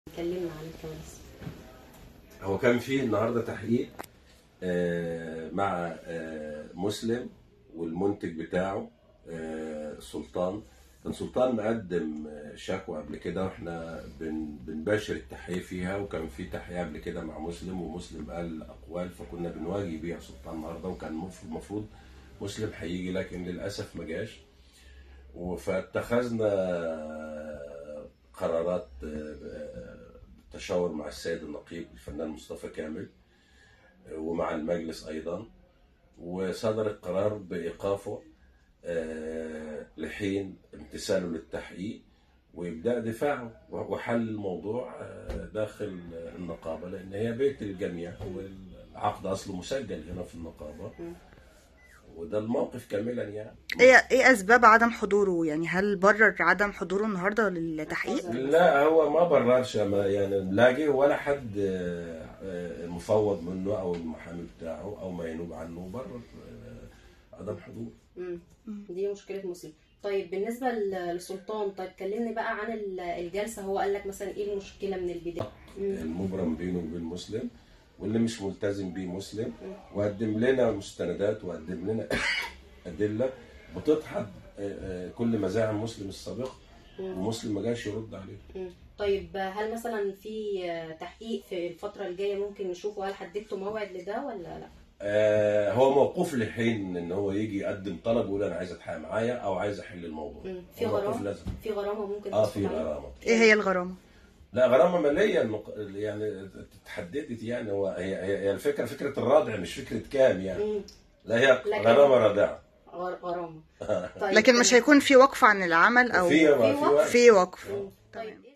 كلمنا عن الكواليس هو كان في النهارده تحقيق آه، مع آه، مسلم والمنتج بتاعه آه، سلطان كان سلطان مقدم آه، شكوى قبل كده واحنا بن- بنباشر التحقيق فيها وكان في تحقيق قبل كده مع مسلم ومسلم قال اقوال فكنا بنواجه بيها سلطان النهارده وكان المفروض- المفروض مسلم هيجي لكن للاسف ما جاش و- فاتخذنا قرارات بالتشاور مع السيد النقيب الفنان مصطفى كامل ومع المجلس ايضا وصدر القرار بايقافه آه، لحين امتثاله للتحقيق وابداء دفاعه وحل الموضوع آه، داخل النقابه لان هي بيت الجميع والعقد اصله مسجل هنا في النقابه وده الموقف كاملا يعني ايه ايه اسباب عدم حضوره يعني هل برر عدم حضوره النهارده للتحقيق لا هو ما بررش ما يعني لا جه ولا حد آه، آه، مفوض منه او المحامي بتاعه او ما ينوب عنه برر آه، عدم حضور مم. دي مشكله مسلم طيب بالنسبه ل- لسلطان طيب كلمني بقى عن ال- الجلسه هو قال لك مثلا ايه المشكله من البدايه مم. المبرم بينه وبين مسلم واللي مش ملتزم بيه مسلم وقدم لنا مستندات وقدم لنا ادله بتدحض آه، آه، كل مزاعم مسلم السابقه ومسلم ما جاش يرد عليه مم. طيب هل مثلا في تحقيق في الفتره الجايه ممكن نشوفه هل حددتوا موعد لده ولا لا آه، هو موقوف لحين ان هو يجي يقدم طلب ويقول انا عايز اتحقق معايا او عايز احل الموضوع مم. في هو موقوف غرامه لازم في غرامه ممكن اه تسقط في عليه؟ غرامه ايه هي الغرامه لا غرامه ماليه المق... يعني اتحددت يعني هو هي هي هي الفكره فكره الردع مش فكره كام يعني مم. لا هي لكن- غرامه رادعه غر- غرامه طيب لكن مش هيكون في وقف عن العمل او في في في وقت. وقت. في وقف مم. تمام. طيب